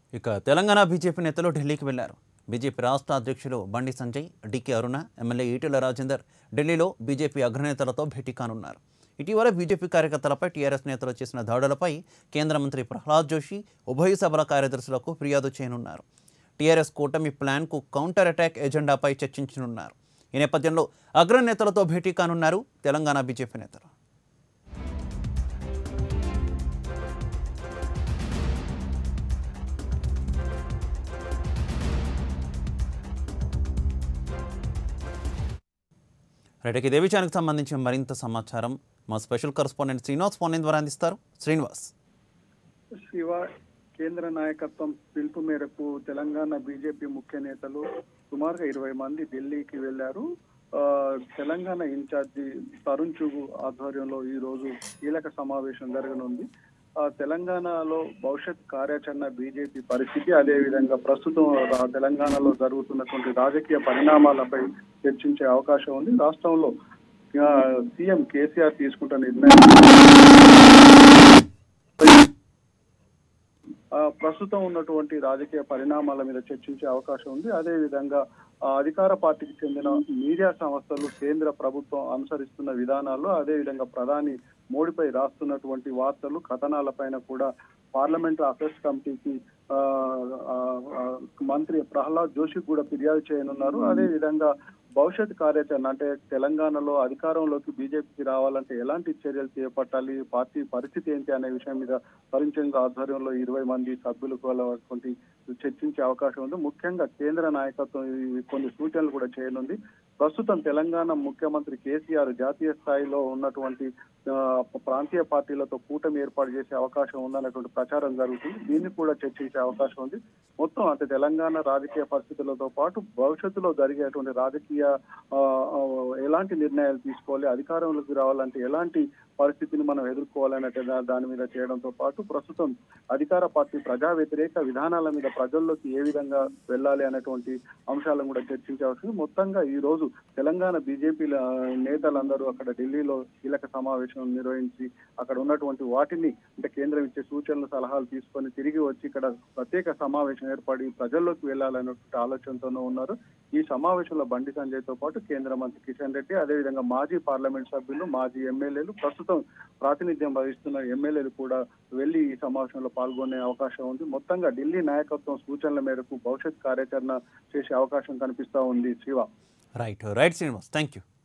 ఇక తెలంగాణ బీజేపీ నేతలు ఢిల్లీకి వెళ్లారు బీజేపీ రాష్ట్ర అధ్యక్షులు బండి సంజయ్ డికే అరుణ ఎమ్మెల్యే ఈటెల రాజేందర్ ఢిల్లీలో బీజేపీ అగ్రనేతలతో భేటీ కానున్నారు ఇటీవల బీజేపీ కార్యకర్తలపై టీఆర్ఎస్ నేతలు చేసిన దాడులపై కేంద్ర మంత్రి ప్రహ్లాద్ జోషి ఉభయ సభల కార్యదర్శులకు ఫిర్యాదు చేయనున్నారు టీఆర్ఎస్ కూటమి ప్లాన్కు కౌంటర్ అటాక్ ఎజెండాపై చర్చించనున్నారు ఈ నేపథ్యంలో అగ్రనేతలతో భేటీ కానున్నారు తెలంగాణ బీజేపీ నేతలు రైట్ ఇదే విషయానికి సంబంధించి మరింత సమాచారం మా స్పెషల్ కరస్పాండెంట్ శ్రీనివాస్ ఫోన్ ద్వారా అందిస్తారు శ్రీనివాస్ శివ కేంద్ర నాయకత్వం పిలుపు మేరకు తెలంగాణ బీజేపీ ముఖ్య నేతలు సుమారుగా ఇరవై మంది ఢిల్లీకి వెళ్లారు ఆ, తెలంగాణ ఇన్ఛార్జి తరుణ్ చుగు ఆధ్వర్యంలో ఈ రోజు కీలక సమావేశం జరగనుంది ఆ, తెలంగాణలో భవిష్యత్ కార్యాచరణ బీజేపీ పరిస్థితి అదే విధంగా ప్రస్తుతం రా- తెలంగాణలో జరుగుతున్నటువంటి రాజకీయ పరిణామాలపై చర్చించే అవకాశం ఉంది రాష్ట్రంలో ఆ, సీఎం కేసీఆర్ తీసుకుంటున్న నిర్ణయం ఆ, ప్రస్తుతం ఉన్నటువంటి రాజకీయ పరిణామాల మీద చర్చించే అవకాశం ఉంది అదే విధంగా ఆ, అధికార పార్టీకి చెందిన మీడియా సంస్థలు కేంద్ర ప్రభుత్వం అనుసరిస్తున్న విధానాల్లో అదే విధంగా ప్రధాని మోడీపై రాస్తున్నటువంటి వార్తలు కథనాలపైన కూడా పార్లమెంట్ అఫేర్స్ కమిటీకి ఆ, ఆ, ఆ, మంత్రి ప్రహ్లాద్ జోషి కూడా ఫిర్యాదు చేయనున్నారు అదే విధంగా భవిష్యత్ కార్యాచరణ అంటే తెలంగాణలో అధికారంలోకి బీజేపీకి రావాలంటే ఎలాంటి చర్యలు చేపట్టాలి పార్టీ పరిస్థితి ఏంటి అనే విషయం మీద పరిచయం ఆధ్వర్యంలో ఇరవై మంది సభ్యులు కలటువంటి చర్చించే అవకాశం ఉంది ముఖ్యంగా కేంద్ర నాయకత్వం ఈ కొన్ని సూచనలు కూడా చేయనుంది ప్రస్తుతం తెలంగాణ ముఖ్యమంత్రి కేసీఆర్ జాతీయ స్థాయిలో ఉన్నటువంటి ఆ, ప్రాంతీయ పార్టీలతో కూటమి ఏర్పాటు చేసే అవకాశం ఉందన్నటువంటి ప్రచారం జరుగుతుంది దీన్ని కూడా చర్చించే అవకాశం ఉంది మొత్తం అంటే తెలంగాణ రాజకీయ పరిస్థితులతో పాటు భవిష్యత్తులో జరిగేటువంటి రాజకీయ ఆ, ఆ, ఎలాంటి నిర్ణయాలు తీసుకోవాలి అధికారంలోకి రావాలంటే ఎలాంటి పరిస్థితిని మనం ఎదుర్కోవాలనే దా- దాని మీద చేయడంతో పాటు ప్రస్తుతం అధికార పార్టీ ప్రజా వ్యతిరేక విధానాల మీద ప్రజల్లోకి ఏ విధంగా వెళ్ళాలి అనేటువంటి అంశాలను కూడా చర్చించే అవసరం ఉంది. మొత్తంగా ఈ రోజు తెలంగాణ బీజేపీ నేతలందరూ అక్కడ ఢిల్లీలో కీలక సమావేశం నిర్వహించి అక్కడ ఉన్నటువంటి వాటిని అంటే కేంద్రం ఇచ్చే సూచనలు సలహాలు తీసుకొని తిరిగి వచ్చి ఇక్కడ ప్రత్యేక సమావేశం ఏర్పడి ప్రజల్లోకి వెళ్ళాలనేటువంటి ఆలోచనతోనూ ఉన్నారు ఈ సమావేశంలో బండి సంజయ్ తో పాటు కేంద్ర మంత్రి కిషన్ రెడ్డి అదేవిధంగా మాజీ పార్లమెంట్ సభ్యులు మాజీ ఎమ్మెల్యేలు ప్రస్తుతం ప్రాతినిధ్యం వహిస్తున్న ఎమ్మెల్యేలు కూడా వెళ్లి ఈ సమావేశంలో పాల్గొనే అవకాశం ఉంది మొత్తంగా ఢిల్లీ నాయకత్వం సూచనల మేరకు భవిష్యత్ కార్యాచరణ చేసే అవకాశం కనిపిస్తా ఉంది Shiva right right Srinivas thank you